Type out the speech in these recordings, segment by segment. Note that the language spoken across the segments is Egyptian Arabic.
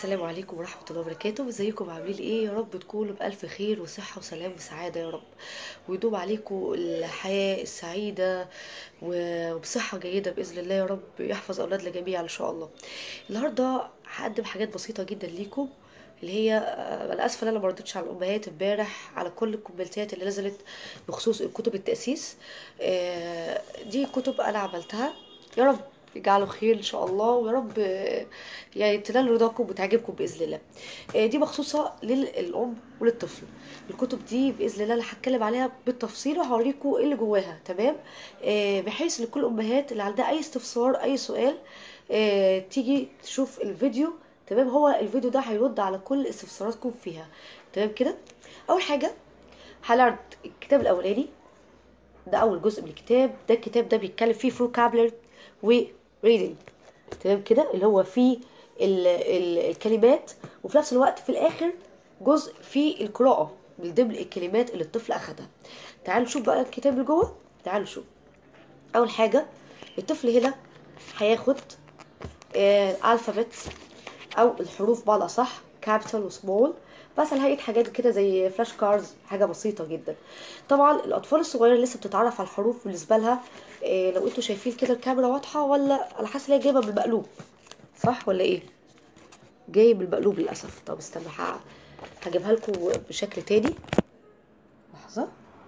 السلام عليكم ورحمة الله وبركاته ازيكم عاملين ايه يا رب تكونوا بألف خير وصحة وسلام وسعادة يا رب ويدوم عليكم الحياة السعيدة وبصحة جيدة بإذن الله يا رب يحفظ أولادنا جميعا إن شاء الله النهاردة هقدم حاجات بسيطة جدا ليكم اللي هي آه، انا اسفه ان انا ما ردتش على الامهات امبارح على كل الكومنتات اللي نزلت بخصوص كتب التاسيس آه، دي كتب انا عملتها يا رب يجعله خير ان شاء الله ويا رب آه، يعني تنالوا رضاكم وتعجبكم باذن الله آه، دي مخصوصه للام وللطفل الكتب دي باذن الله انا هتكلم عليها بالتفصيل وهوريكم ايه اللي جواها تمام آه، بحيث ان كل الامهات اللي عندها اي استفسار اي سؤال آه، تيجي تشوف الفيديو تمام هو الفيديو ده هيرد على كل استفساراتكم فيها تمام كده اول حاجه هنعرض الكتاب الاولاني ده اول جزء من الكتاب ده الكتاب ده بيتكلم فيه فوكابلر وريدنج تمام كده اللي هو فيه ال ال الكلمات وفي نفس الوقت في الاخر جزء فيه القراءه من ضمن الكلمات اللي الطفل اخدها تعالوا نشوف بقى الكتاب اللي جوه تعالوا نشوف اول حاجه الطفل هنا هياخد آه الفابت او الحروف بمعنى اصح كابيتال وسمول بس على هيئه حاجات كده زي فلاش كارز حاجه بسيطه جدا طبعا الاطفال الصغيره لسه بتتعرف على الحروف بالنسبه لها إيه لو انتوا شايفين كده الكاميرا واضحه ولا على حاسه ان هي جايبه بالمقلوب صح ولا ايه جايب بالمقلوب للاسف طب استنى ه- هجيبها لكم بشكل تاني لحظه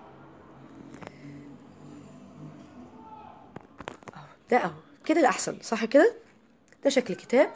اهو ده اهو كده الاحسن صح كده ده شكل الكتاب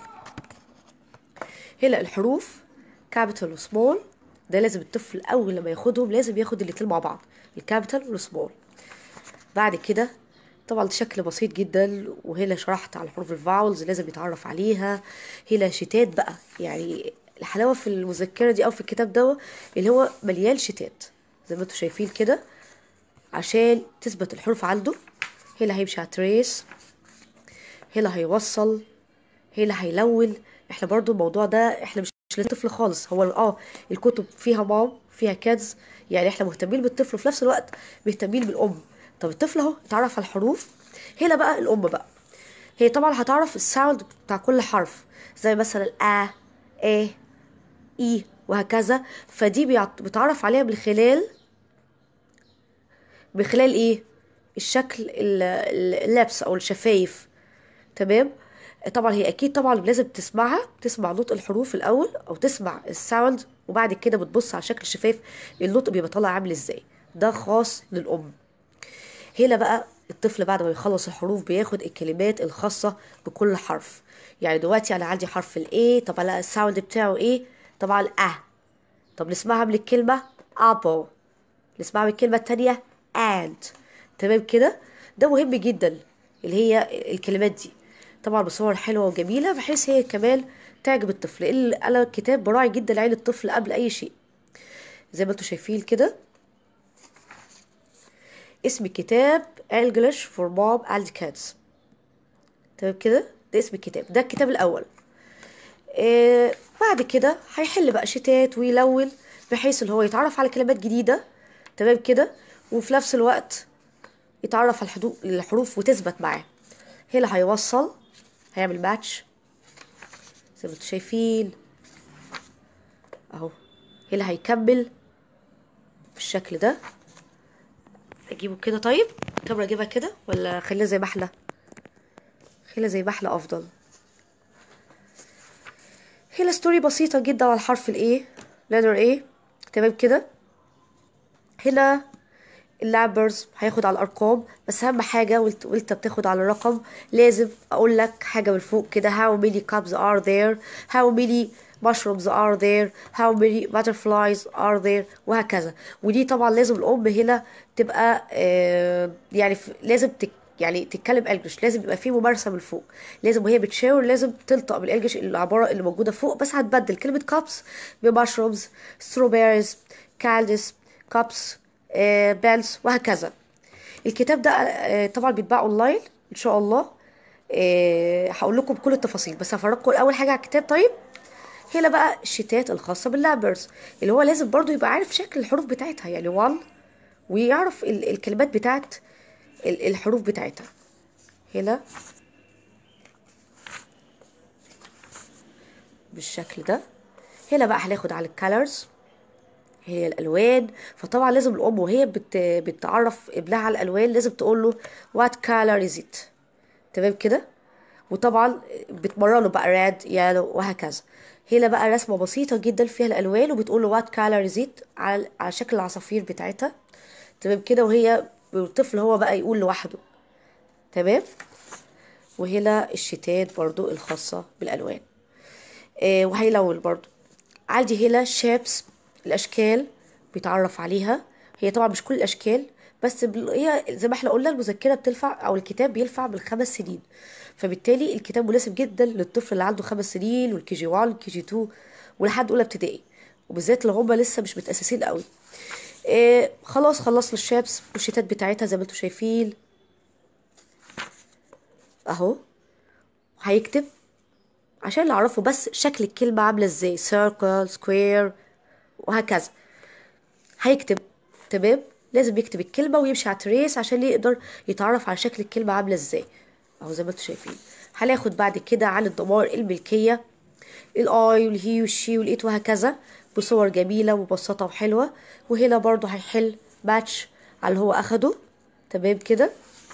هنا الحروف كابيتال وسمول ده لازم الطفل اول لما ياخدهم لازم ياخد الاتنين مع بعض الكابيتال والسمول بعد كده طبعا شكل بسيط جدا وهنا شرحت على حروف الفاولز لازم يتعرف عليها هنا شتات بقى يعني الحلاوه في المذكره دي او في الكتاب ده اللي هو مليان شتات زي ما انتم شايفين كده عشان تثبت الحروف عنده هنا هيمشي على تريس هنا هيوصل هنا هيلون احنا برضو الموضوع ده احنا مش مش للطفل خالص هو اه الكتب فيها مام فيها كادز يعني احنا مهتمين بالطفل وفي نفس الوقت مهتمين بالام طب الطفل اهو اتعرف على الحروف هنا بقى الام بقى هي طبعا هتعرف الساوند بتاع كل حرف زي مثلا ا ا اي وهكذا فدي بيعت- بتعرف عليها من خلال من خلال ايه الشكل ال- ال- اللبس او الشفايف تمام طبعا هي اكيد طبعا لازم تسمعها تسمع نطق الحروف الاول او تسمع الساوند وبعد كده بتبص على شكل الشفايف النطق بيبقى طالع عامل ازاي ده خاص للام هنا بقى الطفل بعد ما يخلص الحروف بياخد الكلمات الخاصة بكل حرف يعني دلوقتي انا عندي حرف الاي طب انا الساوند بتاعه ايه طبعا ا طب نسمعها من الكلمة apple نسمعها من الكلمة التانية and تمام كده ده مهم جدا اللي هي الكلمات دي طبعا بصور حلوة وجميلة بحيث هي كمان تعجب الطفل لان انا الكتاب براعي جدا عين الطفل قبل اي شيء زي ما انتم شايفين كده اسم الكتاب English for Mom and Kids تمام كده ده اسم الكتاب ده الكتاب الأول آه بعد كده هيحل بقى شتات ويلون بحيث ان هو يتعرف على كلمات جديدة تمام كده وفي نفس الوقت يتعرف على الحدو- الحروف وتثبت معاه هنا هيوصل هيعمل ماتش زي ما انتم شايفين اهو هنا هيكمل بالشكل ده اجيبه كده طيب الكاميرا اجيبها كده ولا خليها زي ما احنا خليها زي ما احنا افضل هي ستوري بسيطة جدا على الحرف الايه letter A تمام كده هنا اللعبرز هياخد على الارقام بس اهم حاجه وانت وانت بتاخد على الرقم لازم اقول لك حاجه من فوق كده how many cups are there how many mushrooms are there how many butterflies are there وهكذا ودي طبعا لازم الام هنا تبقى آه يعني ف- لازم تك يعني تتكلم انجلش لازم يبقى في ممارسه من فوق لازم وهي بتشاور لازم تنطق بالانجلش العباره اللي موجوده فوق بس هتبدل كلمه كابس بمشرومز ستروبيريز كالدس كابس بيلز وهكذا الكتاب ده آه، طبعا بيتباع اونلاين ان شاء الله آه، هقول لكم كل التفاصيل بس هفرجكم اول حاجه على الكتاب طيب هنا بقى الشتات الخاصه باللابرز اللي هو لازم برضو يبقى عارف شكل الحروف بتاعتها يعني 1 ويعرف ال- الكلمات بتاعت ال- الحروف بتاعتها هنا بالشكل ده هنا بقى هناخد على الكالرز هي الالوان فطبعا لازم الام وهي بت... بتعرف ابنها على الالوان لازم تقول له وات كالر از ات تمام كده وطبعا بتمرنه بقى ريد يالو وهكذا هنا بقى رسمه بسيطه جدا فيها الالوان وبتقول له وات كالر از ات على على شكل العصافير بتاعتها تمام كده وهي الطفل هو بقى يقول لوحده تمام وهنا الشتات برضو الخاصة بالألوان آه وهيلون برضو عندي هنا شيبس الأشكال بيتعرف عليها هي طبعا مش كل الأشكال بس بال- هي زي ما احنا قلنا المذكرة بتنفع أو الكتاب بينفع بالخمس سنين فبالتالي الكتاب مناسب جدا للطفل اللي عنده خمس سنين والكي جي 1 والكي جي 2 ولحد أولى ابتدائي وبالذات لو هما لسه مش متأسسين قوي إيه خلاص خلصنا الشابس والشتات بتاعتها زي ما انتم شايفين اهو هيكتب عشان نعرفه بس شكل الكلمة عاملة ازاي circle square وهكذا هيكتب تمام لازم يكتب الكلمة ويمشي على تريس عشان يقدر يتعرف على شكل الكلمة عاملة ازاي اهو زي ما انتم شايفين هناخد بعد كده عن الضمائر الملكية الاي والهي والشي والايت وهكذا بصور جميلة ومبسطة وحلوة وهنا برضو هيحل ماتش على اللي هو اخده تمام كده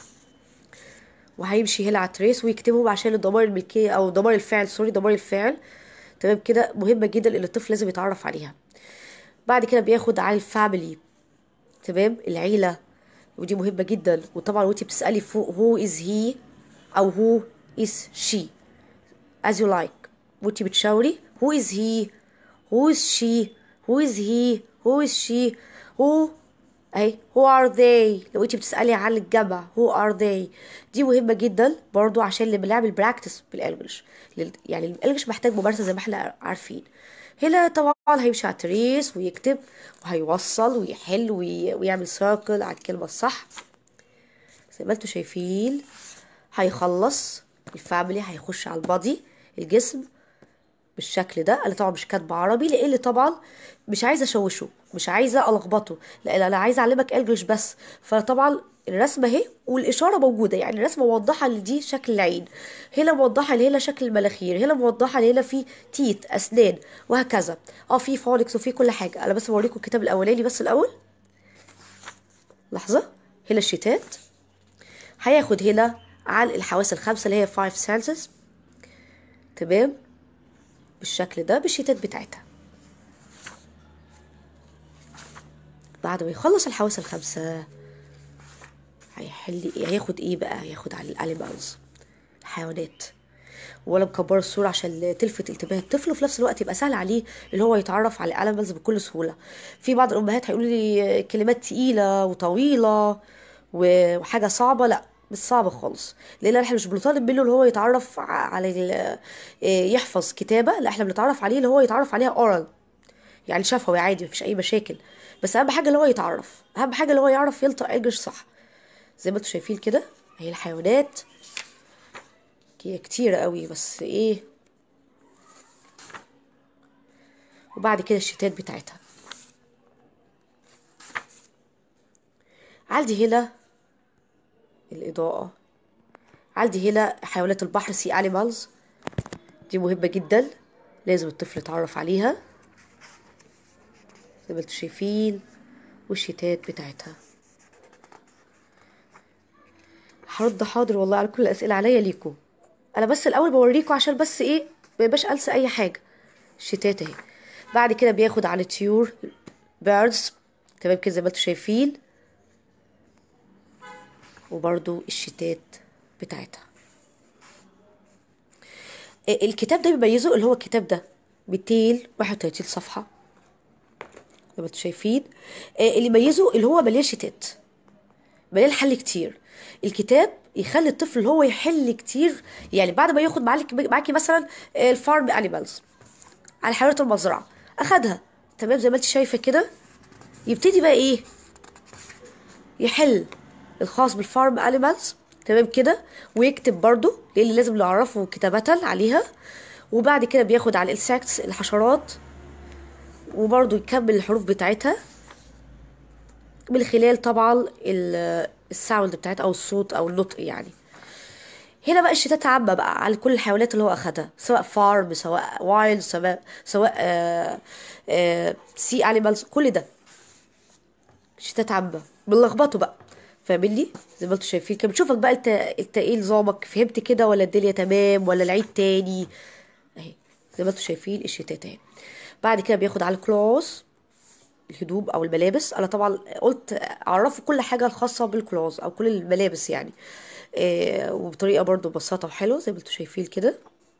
وهيمشي هنا على تريس ويكتبهم عشان الضمائر الملكية او ضمائر الفعل سوري ضمائر الفعل تمام كده مهمة جدا اللي الطفل لازم يتعرف عليها بعد كده بياخد على الفاميلي تمام العيلة ودي مهمة جدا وطبعا وانتي بتسألي فوق هو از هي او هو از شي as you like وانتي بتشاوري who is he who is she who is he who is she who اهي who are they لو انتي بتسألي عن الجمع who are they دي مهمة جدا برضو عشان اللي بنعمل براكتس بالانجلش لل- يعني الانجلش محتاج ممارسة زي ما احنا عارفين هنا طبعا هيمشي على تريس ويكتب وهيوصل ويحل وي... ويعمل سيركل على الكلمة الصح زي ما انتوا شايفين هيخلص الفاميلي هيخش على البادي الجسم بالشكل ده انا طبعا مش كاتبه عربي لان طبعا مش عايزه اشوشه مش عايزه الخبطه لان انا عايزه اعلمك انجلش بس فطبعا الرسمه اهي والاشاره موجوده يعني الرسمه موضحه ان دي شكل العين هنا موضحه ان هنا شكل المناخير هنا موضحه ان هنا في تيت اسنان وهكذا اه في فونكس وفي كل حاجه انا بس بوريكم الكتاب الاولاني بس الاول لحظه هنا الشتات هياخد هنا عن الحواس الخمسه اللي هي 5 senses تمام بالشكل ده بالشتات بتاعتها بعد ما يخلص الحواس الخمسة هيحل ايه هياخد ايه بقى هياخد على الانيمالز الحيوانات ولا مكبر الصورة عشان تلفت انتباه الطفل وفي نفس الوقت يبقى سهل عليه اللي هو يتعرف على الانيمالز بكل سهولة في بعض الامهات هيقولوا لي كلمات تقيلة وطويلة و- وحاجة صعبة لا مش صعبة خالص لان احنا مش بنطالب منه اللي هو يتعرف ع- على ال- إيه، يحفظ كتابة لا احنا بنتعرف عليه اللي هو يتعرف عليها اورال يعني شفوي عادي مفيش اي مشاكل بس اهم حاجه اللي هو يتعرف اهم حاجه اللي هو يعرف ينطق انجلش صح زي ما انتوا شايفين كده هي الحيوانات هي كتيرة قوي بس ايه وبعد كده الشتات بتاعتها عندي هنا الإضاءة عندي هنا حيوانات البحر سي انيمالز دي مهمة جدا لازم الطفل يتعرف عليها زي ما انتوا شايفين والشتات بتاعتها هرد حاضر والله على كل الأسئلة عليا ليكم أنا بس الأول بوريكم عشان بس إيه ميبقاش أنسى أي حاجة الشتات أهي بعد كده بياخد على طيور بيردز تمام كده زي ما انتوا شايفين وبرضو الشتات بتاعتها آه، الكتاب ده بيميزه اللي هو الكتاب ده 231 صفحة زي ما انتوا شايفين آه، اللي يميزه اللي هو مليان شتات مليان حل كتير الكتاب يخلي الطفل اللي هو يحل كتير يعني بعد ما ياخد معاك معاكي مثلا آه، الفارم انيمالز على حيوانات المزرعة اخدها تمام زي ما انت شايفة كده يبتدي بقى ايه يحل الخاص بالفارم انيمالز تمام كده ويكتب برضو لان لازم نعرفه كتابة عليها وبعد كده بياخد على الانسكتس الحشرات وبرضو يكمل الحروف بتاعتها من خلال طبعا ال- الساوند بتاعتها او الصوت او النطق يعني هنا بقى الشتات عامة بقى على كل الحيوانات اللي هو أخدها سواء فارم سواء وايلد سواء سواء آه آه سي انيمالز كل ده شتات عامة بنلخبطه بقى فاهمني زي ما انتوا شايفين كده بتشوفك بقى انت انت ايه نظامك فهمت كده ولا الدنيا تمام ولا العيد تاني اهي زي ما انتوا شايفين الشتات اهي بعد كده بياخد على الكلوز الهدوم او الملابس انا طبعا قلت اعرفه كل حاجه الخاصه بالكلوز او كل الملابس يعني إيه وبطريقه برضو بسيطه وحلوه زي ما انتوا شايفين كده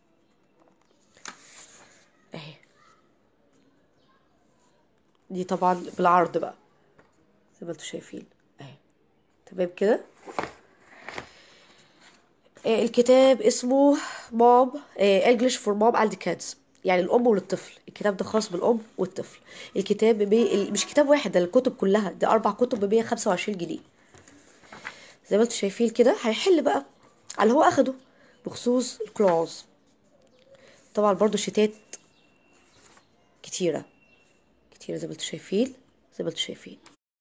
اهي دي طبعا بالعرض بقى زي ما انتوا شايفين اهي تمام كده آه، الكتاب اسمه مام انجلش فور مام اند كادز يعني الام والطفل الكتاب ده خاص بالام والطفل الكتاب بمي... مش كتاب واحد ده الكتب كلها ده اربع كتب ب 125 جنيه زي ما انتوا شايفين كده هيحل بقى على اللي هو اخده بخصوص الكلوز طبعا برضو شتات كتيره كتيره زي ما انتوا شايفين زي ما انتوا شايفين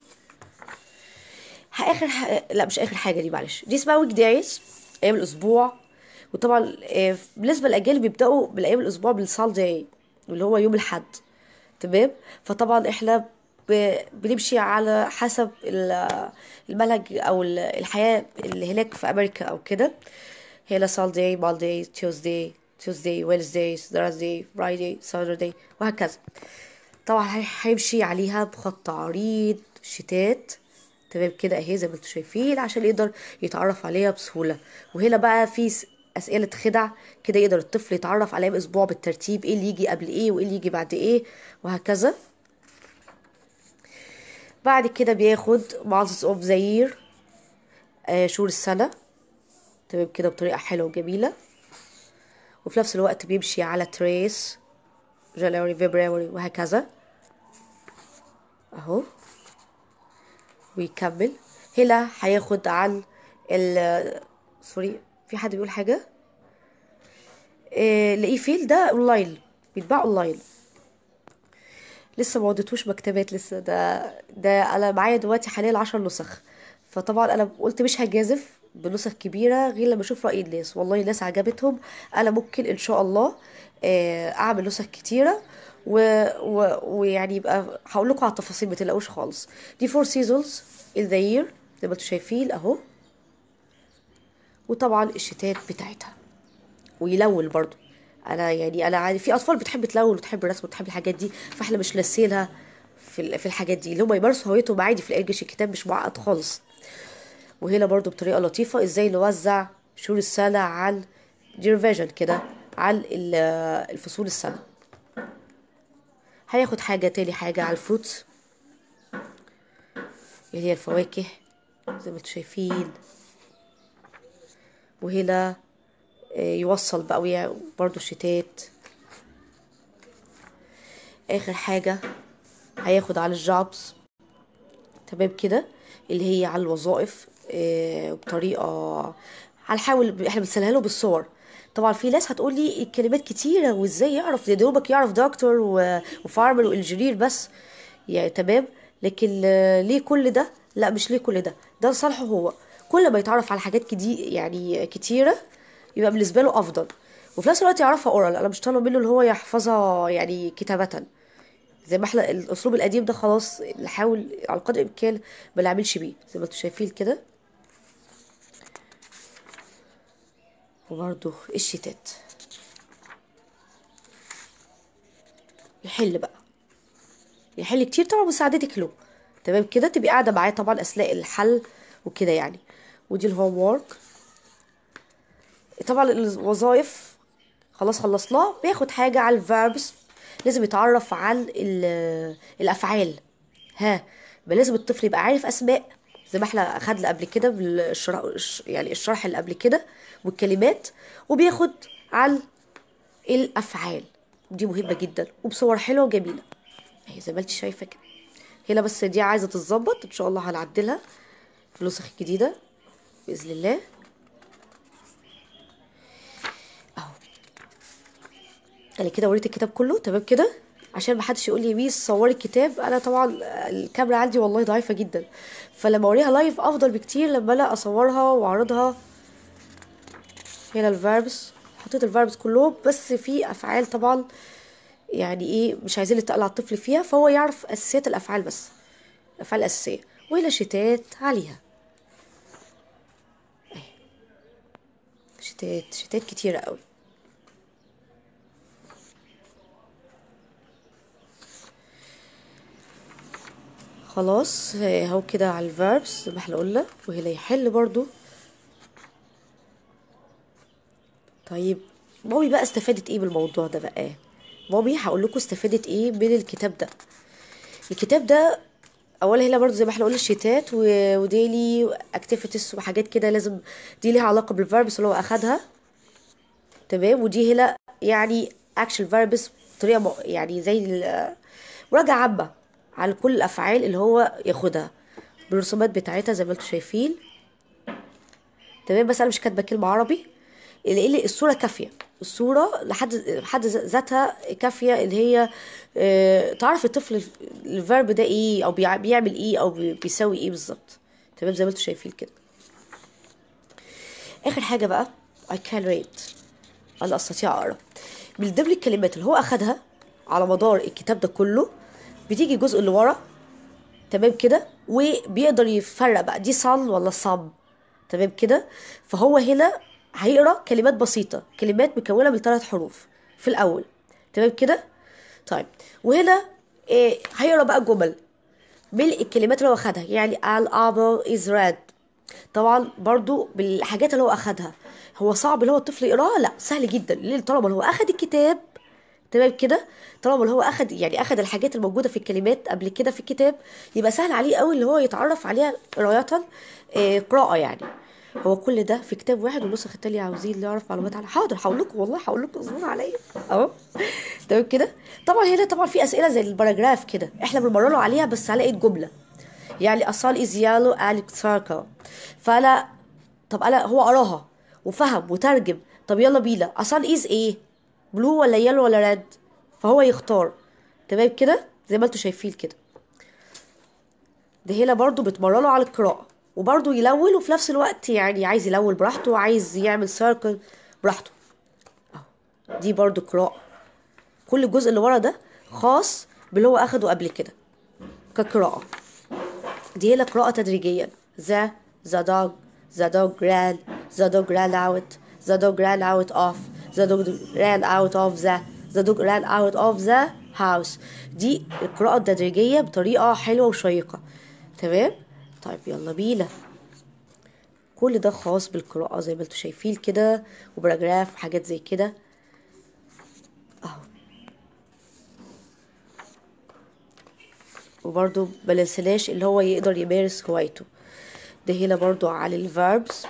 اخر ح... لا مش اخر حاجه دي معلش دي اسمها ويك دايز ايام الاسبوع وطبعا آه، بالنسبه للاجيال بيبداوا بالايام الاسبوع بالسال داي اللي هو يوم الاحد تمام فطبعا احنا ب... بنمشي على حسب ال- المنهج او ال- الحياه اللي هناك في امريكا او كده هنا سال داي مانداي تيوزداي تيوزداي وينزداي ثيرزداي فرايداي ساترداي وهكذا طبعا هي- هيمشي عليها بخط عريض شتات تمام كده اهي زي ما انتوا شايفين عشان يقدر يتعرف عليها بسهولة وهنا بقى في س- أسئلة خدع كده يقدر الطفل يتعرف على أيام أسبوع بالترتيب ايه اللي يجي قبل ايه وايه اللي يجي بعد ايه وهكذا بعد كده بياخد months of the year آه شهور السنة تمام كده بطريقة حلوة وجميلة وفي نفس الوقت بيمشي على تريس جانوري فبراير وهكذا اهو ويكمل هنا هياخد عن ال سوري في حد بيقول حاجة إيه لاقيه فين ده اونلاين بيتباع اونلاين لسه ما وديتوش مكتبات لسه ده ده انا معايا دلوقتي حاليا عشر نسخ فطبعا انا قلت مش هجازف بنسخ كبيرة غير لما اشوف رأي الناس والله الناس عجبتهم انا ممكن ان شاء الله آه، اعمل نسخ كتيرة و... و... ويعني يبقى هقول لكم على التفاصيل ما تقلقوش خالص دي فور سيزونز in the year زي ما انتوا شايفين اهو وطبعا الشتات بتاعتها ويلون برضو انا يعني انا عادي في اطفال بتحب تلون وتحب الرسم وتحب الحاجات دي فاحنا مش ناسينها في ال- في الحاجات دي اللي هم يمارسوا هويتهم عادي في الانجليش الكتاب مش معقد خالص وهنا برضو بطريقه لطيفه ازاي نوزع شهور السنه على ديرفيجن كده على ال- الفصول السنه هياخد حاجه تاني حاجه على الفروتس اللي هي الفواكه زي ما انتوا شايفين وهنا آه، يوصل بقى ويا- برضو الشتات اخر حاجة هياخد على الجوبز تمام كده اللي هي على الوظائف آه، بطريقة هنحاول احنا بنسلها له بالصور طبعا في ناس هتقول لي الكلمات كتيرة وازاي يعرف ده دوبك يعرف دكتور و- وفارمر وانجينير بس يعني تمام لكن آه، ليه كل ده لا مش ليه كل ده ده لصالحه هو كل ما يتعرف على حاجات كدي يعني كتيرة يبقى بالنسبة له أفضل وفي نفس الوقت يعرفها اورال انا مش طالبه منه اللي هو يحفظها يعني كتابة زي ما احنا الاسلوب القديم ده خلاص نحاول على قدر الامكان ما نعملش بيه زي ما انتوا شايفين كده وبرضه الشتات يحل بقى يحل كتير طبعا مساعدتك له تمام كده تبقي قاعده معاه طبعا اثناء الحل وكده يعني ودي الهوم وورك طبعا الوظائف خلاص خلصناه بياخد حاجه على الفيربس لازم يتعرف على ال- الافعال ها يبقى لازم الطفل يبقى عارف اسماء زي ما احنا اخدنا قبل كده بالشرح يعني الشرح اللي قبل كده والكلمات وبياخد على الافعال دي مهمه جدا وبصور حلوه وجميله اهي زي ما انت شايفه كده هنا بس دي عايزه تتظبط ان شاء الله هنعدلها في النسخ الجديده باذن الله اهو انا كده وريت الكتاب كله تمام كده عشان ما حدش يقول لي ميس صوري الكتاب انا طبعا الكاميرا عندي والله ضعيفه جدا فلما اوريها لايف افضل بكتير لما انا اصورها واعرضها هنا الفيربس حطيت الفيربس كلهم بس في افعال طبعا يعني ايه مش عايزين نتقل على الطفل فيها فهو يعرف اساسيات الافعال بس الافعال الاساسيه وهنا شتات عليها أهي. شتات شتات كتيره قوي خلاص اهو كده على الفيربس زي ما احنا قلنا وهنا يحل برضو طيب مامي بقى استفادت ايه بالموضوع ده بقى مامي هقول لكم استفادت ايه من الكتاب ده الكتاب ده اولا هنا برضو زي ما احنا قلنا الشتات و- وديلي اكتيفيتيز وحاجات كده لازم دي ليها علاقه بالفيربس اللي هو اخدها تمام ودي هنا يعني اكشن فيربس بطريقه م- يعني زي ال- مراجعه عامه على كل الافعال اللي هو ياخدها بالرسومات بتاعتها زي ما انتم شايفين تمام بس انا مش كاتبه كلمه عربي لان الصوره كافيه الصوره لحد لحد ذاتها كافيه اللي هي آه، تعرف الطفل الف- الفيرب ده ايه او بيع- بيعمل ايه او بي- بيسوي ايه بالظبط تمام زي ما انتم شايفين كده اخر حاجه بقى I can read انا استطيع اقرا من ضمن الكلمات اللي هو اخدها على مدار الكتاب ده كله بتيجي الجزء اللي ورا تمام كده وبيقدر يفرق بقى دي صل ولا صم تمام كده فهو هنا هيقرا كلمات بسيطه كلمات مكونه من ثلاث حروف في الاول تمام كده طيب وهنا إيه هيقرا بقى جمل من الكلمات اللي هو اخدها يعني الابل از ريد طبعا برضو بالحاجات اللي هو اخدها هو صعب اللي هو الطفل يقراها لا سهل جدا ليه طالما اللي هو اخد الكتاب تمام كده طالما اللي هو اخد يعني اخد الحاجات الموجوده في الكلمات قبل كده في الكتاب يبقى سهل عليه قوي اللي هو يتعرف عليها قرايه آه، قراءه يعني هو كل ده في كتاب واحد والنسخ التانية عاوزين نعرف معلومات عنها حاضر هقول لكم والله هقول لكم اصبروا عليا اهو تمام كده طبعا هنا طبعا في اسئله زي الباراجراف كده احنا بنمر له عليها بس على ايد جمله يعني اصال از يالو اليك سيركل فانا طب انا هو قراها وفهم وترجم طب يلا بينا اصال از ايه بلو ولا يالو ولا ريد فهو يختار تمام كده زي ما انتوا شايفين كده ده هنا برضو بتمرنه على القراءة وبرضو يلون وفي نفس الوقت يعني عايز يلون براحته عايز يعمل سيركل براحته اهو دي برضو قراءة كل الجزء اللي ورا ده خاص باللي هو اخده قبل كده كقراءة دي هنا قراءة تدريجيا ذا the dog the dog ran the dog ran out the dog ran out of the dog ran out of the the dog ran out of the house دي القراءة التدريجية بطريقة حلوة وشيقة تمام طيب يلا بينا كل ده خاص بالقراءة زي ما انتوا شايفين كده وبراجراف وحاجات زي كده اهو وبرضو مننسلاش اللي هو يقدر يمارس هوايته ده هنا برضو على الفيربس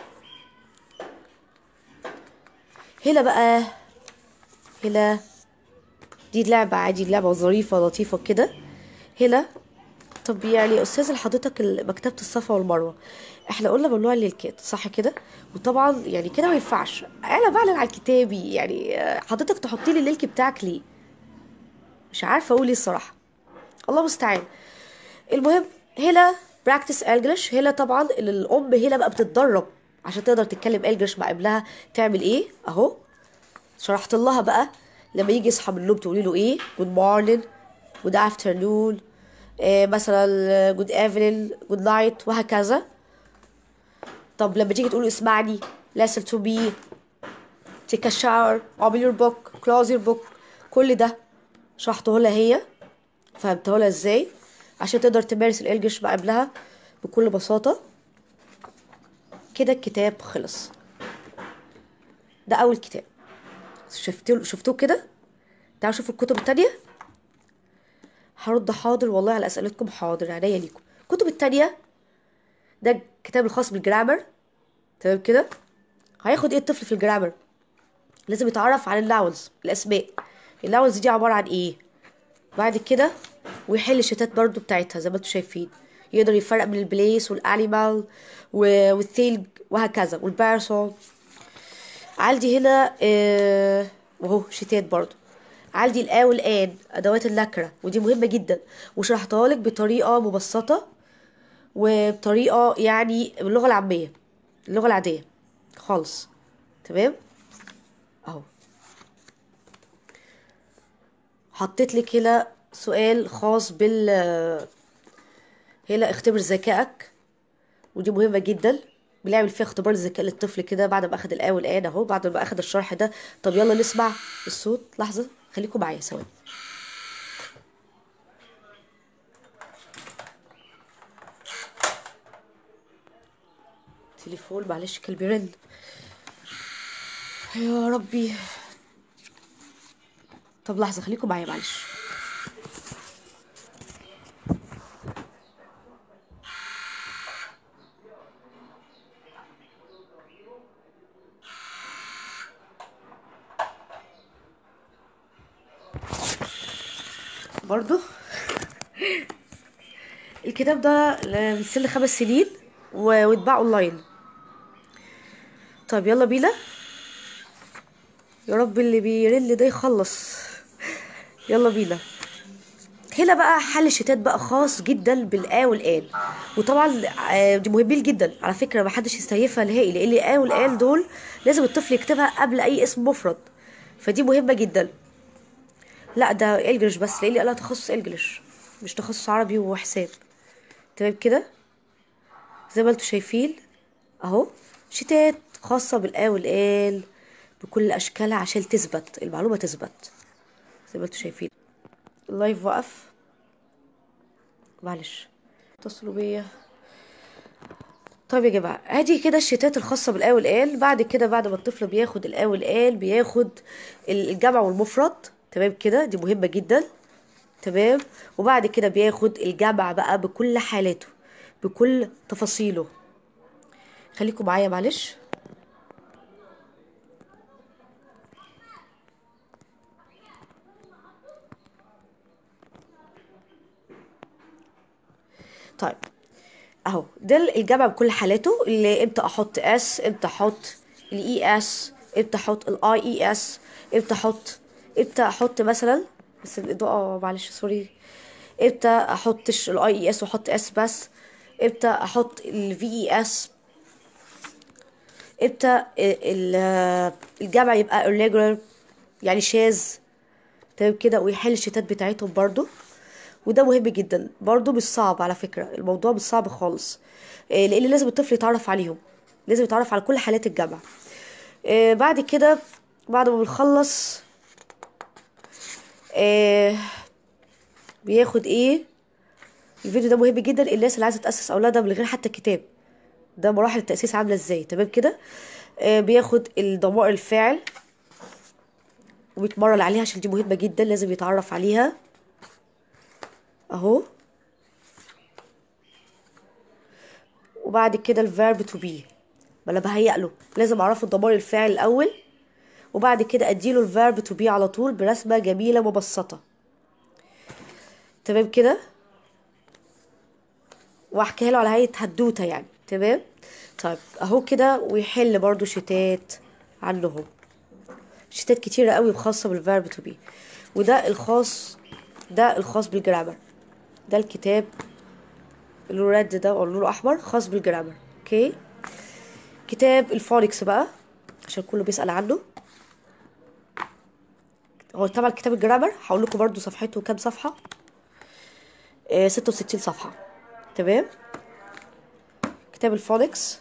هنا بقى هنا دي لعبة عادي لعبة ظريفة لطيفة كده هنا طب يعني استاذ حضرتك ال- مكتبة الصفا والمروة احنا قلنا ممنوع للكات صح كده وطبعا يعني كده ما ينفعش انا بعلن على كتابي يعني آه، حضرتك تحطي لي اللينك بتاعك ليه مش عارفه اقول ايه الصراحه الله المستعان المهم هنا براكتس انجلش هنا طبعا ال- الام هنا بقى بتتدرب عشان تقدر تتكلم انجلش مع ابنها تعمل ايه اهو شرحت لها بقى لما يجي يصحى من النوم تقولي له ايه جود مورنينج جود افترنون إيه مثلا جود ايفنينج جود نايت وهكذا طب لما تيجي تقول اسمعني listen to me take a shower open your book close your book كل ده شرحته لها هي فهمته لها ازاي عشان تقدر تمارس الانجليش مع ابنها بكل بساطة كده الكتاب خلص ده اول كتاب شفتوه شفتوه كده تعالوا شوفوا الكتب التانية هرد حاضر والله على اسئلتكم حاضر عينيا ليكم الكتب التانية ده الكتاب الخاص بالجرامر تمام كده هياخد ايه الطفل في الجرامر لازم يتعرف على اللاونز الاسماء اللاونز دي عبارة عن ايه بعد كده ويحل الشتات برضو بتاعتها زي ما انتم شايفين يقدر يفرق بين البليس والانيمال و- والثلج وهكذا والبارسون عندي هنا آه، وهو شتات برضو عندي الآ والآن أدوات النكرة ودي مهمة جدا وشرحتها لك بطريقة مبسطة وبطريقة يعني باللغة العامية اللغة العادية خالص تمام اهو حطيت لك هنا سؤال خاص بال هنا اختبر ذكائك ودي مهمة جدا بنعمل فيها اختبار الذكاء للطفل كده بعد ما اخد الآ والآن اهو بعد ما اخد الشرح ده طب يلا نسمع الصوت لحظة خليكم معايا ثواني تليفون معلش كان بيرن يا ربي طب لحظة خليكم معايا معلش برضو الكتاب ده من سن خمس سنين و- واتباع اونلاين طيب يلا بينا يا رب اللي بيرن ده يخلص يلا بينا هنا بقى حل الشتات بقى خاص جدا بالآ والآن وطبعا آه، دي مهمين جدا على فكرة ما حدش يستهيفها نهائي لأن الآ والآن دول لازم الطفل يكتبها قبل أي اسم مفرد فدي مهمة جدا لا ده انجلش بس لأن لها تخصص انجلش مش تخصص عربي وحساب تمام كده زي ما انتوا شايفين اهو شتات خاصة بالآ والآل بكل أشكالها عشان تثبت المعلومة تثبت زي ما انتوا شايفين اللايف وقف معلش اتصلوا بيا طيب يا جماعة ادي كده الشتات الخاصة بالآ والآل بعد كده بعد ما الطفل بياخد الآ والآل بياخد الجمع والمفرد تمام كده دي مهمة جدا تمام وبعد كده بياخد الجمع بقى بكل حالاته بكل تفاصيله خليكم معايا معلش طيب اهو ده الجمع بكل حالاته اللي امتى احط اس امتى احط الاي اس امتى احط الاي اي اس امتى احط امتى احط مثلا بس الاضاءه معلش سوري امتى احطش الاي اي اس واحط اس بس امتى احط الفي اي اس امتى ال- الجمع يبقى irregular يعني شاذ تمام كده ويحل الشتات بتاعتهم برضو وده مهم جدا برضو مش صعب على فكرة الموضوع مش صعب خالص إيه، لان لازم الطفل يتعرف عليهم لازم يتعرف على كل حالات الجمع إيه، بعد كده بعد ما بنخلص إيه، بياخد ايه الفيديو ده مهم جدا الناس اللي عايزه تاسس اولادها من غير حتى كتاب ده مراحل التاسيس عامله ازاي تمام كده آه بياخد الضمائر الفاعل وبيتمرن عليها عشان دي مهمه جدا لازم يتعرف عليها اهو وبعد كده الفيرب تو بي ما انا بهيأ له لازم اعرفه الضمائر الفاعل الاول وبعد كده اديله الفيرب تو بي على طول برسمه جميله مبسطه تمام كده واحكيها له على هيئه حدوته يعني تمام طيب اهو كده ويحل برضو شتات عنهم شتات كتيرة قوي خاصة بالفيرب تو بي وده الخاص ده الخاص بالجرامر ده الكتاب اللون ريد ده او لونه احمر خاص بالجرامر اوكي كتاب الفونكس بقى عشان كله بيسأل عنه هو طبعا كتاب الجرامر هقول لكم برضو صفحته كام صفحة آه 66 صفحة تمام كتاب الفونكس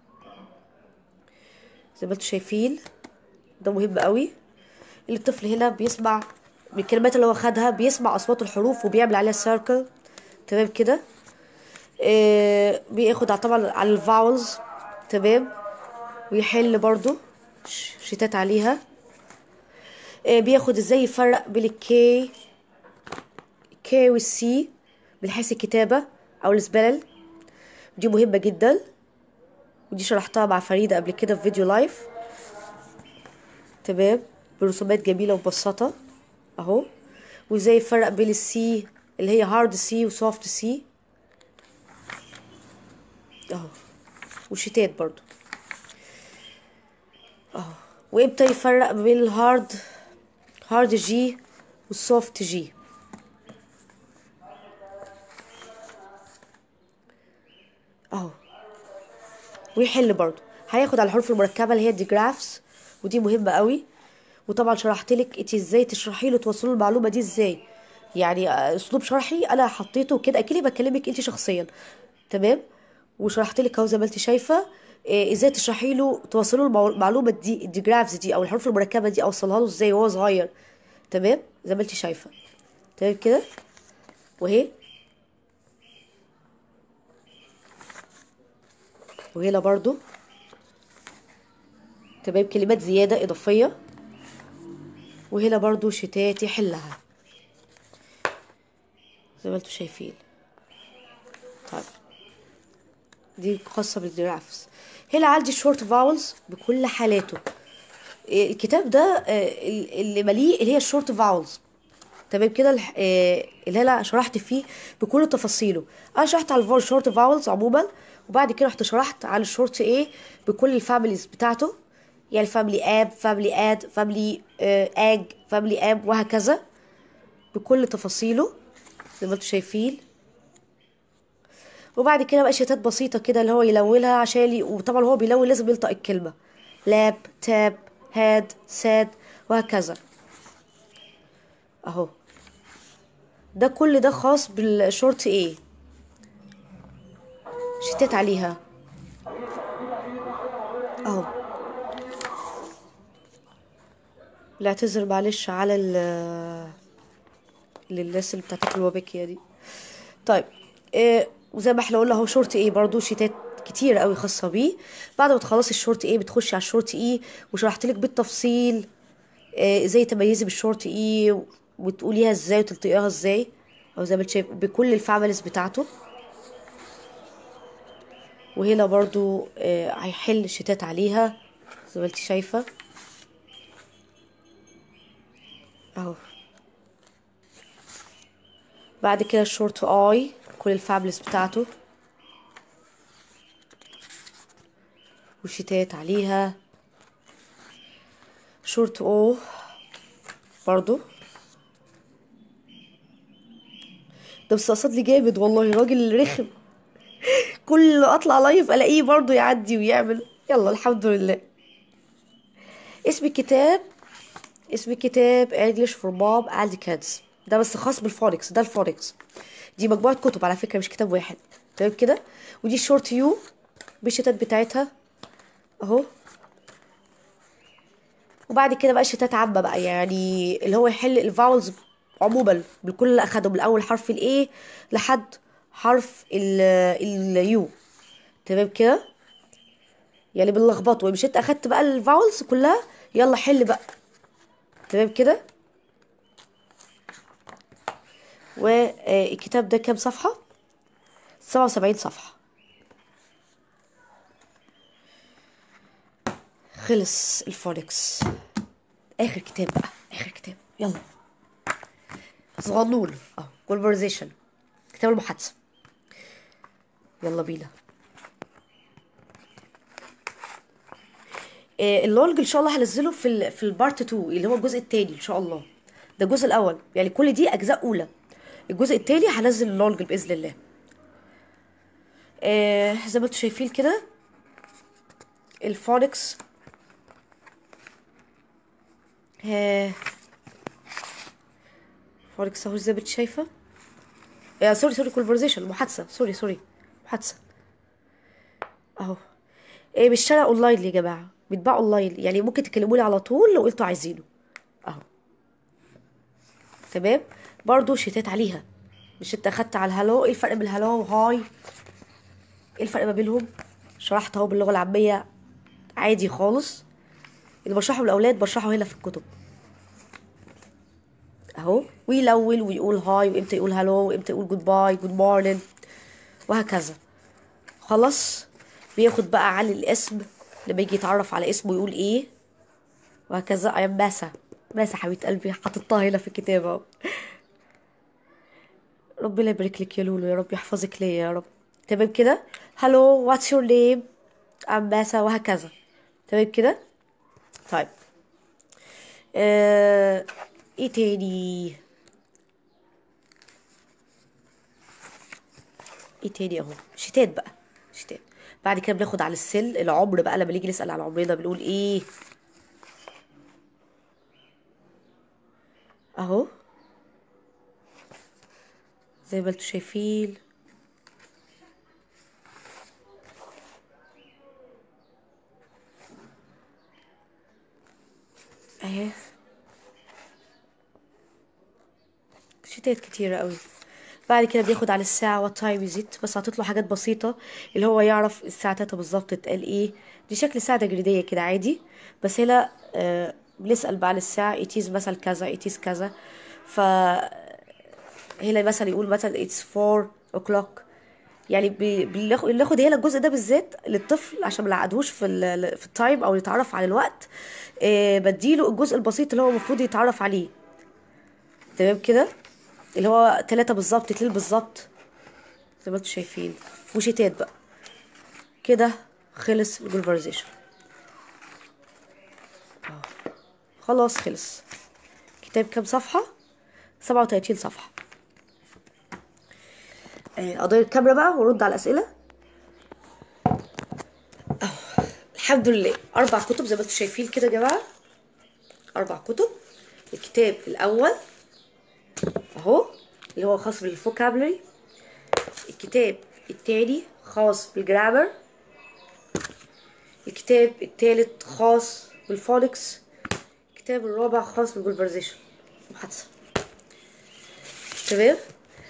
زي ما انتم شايفين ده مهم قوي اللي الطفل هنا بيسمع من الكلمات اللي هو خدها بيسمع اصوات الحروف وبيعمل عليها سيركل تمام كده آه بياخد طبعا على الفاولز تمام ويحل برضو ش- شتات عليها آه بياخد ازاي يفرق بين الكي كي والسي من حيث الكتابة او السبلل دي مهمة جدا ودي شرحتها مع فريدة قبل كده في فيديو لايف تمام برسومات جميلة ومبسطة اهو وازاي يفرق بين السي اللي هي هارد سي وسوفت سي اهو وشتات برضو اهو وامتى يفرق بين الهارد هارد جي والسوفت جي اهو ويحل برضو هياخد على الحروف المركبة اللي هي الديجرافز ودي مهمة قوي وطبعا شرحت لك انت ازاي تشرحي له توصلي له المعلومه دي ازاي يعني آه، اسلوب شرحي انا حطيته كده اكني بكلمك انت شخصيا تمام وشرحت لك اهو زي ما انت شايفه إيه ازاي تشرحي له توصلي له المعلو- المعلومه دي الديجرافز دي او الحروف المركبه دي اوصلها له ازاي وهو صغير تمام زي ما انت شايفه تمام كده وهي وهنا برضو تمام كلمات زيادة إضافية وهنا برضو شتات يحلها زي ما انتوا شايفين طيب دي خاصة بالجرافس هنا عندي شورت فاولز بكل حالاته إيه، الكتاب ده آه، اللي مليء اللي هي الشورت فاولز تمام كده الح- آه، اللي انا شرحت فيه بكل تفاصيله انا شرحت على الشورت فاولز عموما وبعد كده رحت شرحت على الشورت ايه بكل الفاميليز بتاعته يعني فاميلي اب فاميلي اد فاميلي اج فاميلي اب وهكذا بكل تفاصيله زي ما انتم شايفين وبعد كده بقى شتات بسيطة كده اللي هو يلونها عشان ي... وطبعا هو بيلون لازم ينطق الكلمة لاب تاب هاد ساد وهكذا اهو ده كل ده خاص بالشورت ايه شتات عليها اهو لا اعتذر معلش على ال للناس اللي بتاعت الوباكية دي طيب إيه وزي ما احنا قلنا اهو شورت ايه برضو شيتات كتير قوي خاصة بيه بعد ما تخلصي الشورت ايه بتخشي على الشورت ايه وشرحت لك بالتفصيل إيه ازاي تميزي بالشورت ايه وتقوليها ازاي وتنطقيها ازاي او زي ما انت شايف بكل الفاميليز بتاعته وهنا برضو آه، هيحل شتات عليها زي ما انت شايفة اهو بعد كده الشورت اي كل الفاميليز بتاعته وشتات عليها شورت او برضو ده بس قصد لي جامد والله راجل رخم كل ما اطلع لايف الاقيه برضو يعدي ويعمل يلا الحمد لله اسم الكتاب اسم الكتاب English for Mom and Kids ده بس خاص بالفونكس ده الفونكس دي مجموعة كتب على فكرة مش كتاب واحد تمام كده ودي الشورت يو بالشتات بتاعتها اهو وبعد كده بقى شتات عامة بقى يعني اللي هو يحل الفاولز عموما بالكل اللي اخده من اول حرف الاي لحد حرف ال اليو تمام كده يعني بنلخبطه مش انت اخدت بقى الفاولز كلها يلا حل بقى تمام كده والكتاب ده كام صفحة سبعة وسبعين صفحة خلص الفونكس اخر كتاب بقى اخر كتاب يلا صغنون اه conversation كتاب المحادثة يلا بينا آه، اللونج ان شاء الله هنزله في ال في البارت 2 اللي هو الجزء الثاني ان شاء الله ده الجزء الاول يعني كل دي اجزاء اولى الجزء الثاني هنزل اللونج باذن الله آه زي ما انتم شايفين كده الفونكس آه فونكس اهو زي ما انت شايفه آه سوري سوري كونفرزيشن محادثه سوري سوري محادثه اهو ايه بالشارع اونلاين يا جماعه بيتباع اونلاين يعني ممكن تكلموا لي على طول لو انتوا عايزينه اهو تمام برضو شتات عليها مش انت اخدت على الهالو ايه الفرق بين الهالو وهاي ايه الفرق ما بينهم شرحت اهو باللغه العاميه عادي خالص اللي بشرحه للاولاد بشرحه هنا في الكتب اهو ويلون ويقول هاي وامتى يقول هالو وامتى يقول جود باي جود مورنينج وهكذا خلاص بياخد بقى عن الاسم لما يجي يتعرف على اسمه يقول ايه وهكذا ايام ماسة ماسة حبيبة قلبي حاططها هنا في الكتاب اهو ربنا يبارك لك يا لولو يا رب يحفظك ليا يا رب تمام كده هلو واتس يور نيم ام ماسة وهكذا تمام كده طيب آه... ايه تاني ايه تاني اهو شتات بقى شتات بعد كده بناخد على السل العمر بقى لما نيجي نسأل على عمرنا بنقول ايه اهو زي ما انتوا شايفين اهي شتات كتيرة قوي بعد كده بياخد على الساعة والتايم يزيد بس حاطط له حاجات بسيطة اللي هو يعرف الساعة تلاتة بالظبط اتقال ايه دي شكل ساعة تجريدية كده عادي بس هنا آه بنسأل بقى عن الساعة ايتيز مثلا كذا ايتيز كذا ف هنا مثلا يقول مثلا اتس 4 o'clock يعني بي- بناخد بناخد هنا الجزء ده بالذات للطفل عشان ما نعقدهوش في ال في التايم او يتعرف على الوقت آه بديله الجزء البسيط اللي هو المفروض يتعرف عليه تمام كده اللي هو تلاتة بالظبط اتنين بالظبط زي ما انتوا شايفين وشتات بقى كده خلص الجولفرزيشن خلاص خلص كتاب كام صفحة سبعة وتلاتين صفحة آه، أضيع الكاميرا بقى وأرد على الأسئلة أهو الحمد لله أربع كتب زي ما انتوا شايفين كده يا جماعة أربع كتب الكتاب الأول أهو اللي هو خاص بالفوكابلري الكتاب التاني خاص بالجرامر الكتاب التالت خاص بالفونكس الكتاب الرابع خاص بالكونفرزيشن محادثة تمام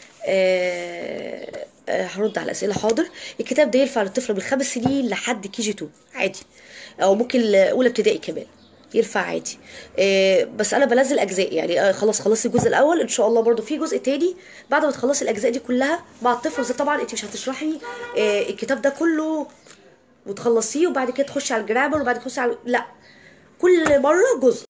آه آه هرد على الأسئلة حاضر الكتاب ده ينفع للطفل من خمس سنين لحد كي جي 2 عادي أو ممكن أولى ابتدائي كمان ينفع عادي آه بس انا بنزل اجزاء يعني آه خلاص خلصت الجزء الاول ان شاء الله برضو في جزء تاني بعد ما تخلصي الاجزاء دي كلها مع الطفل وزي طبعا انت مش هتشرحي آه الكتاب ده كله وتخلصيه وبعد كده تخشي على الجرامر وبعد كده تخشي على لا كل مره جزء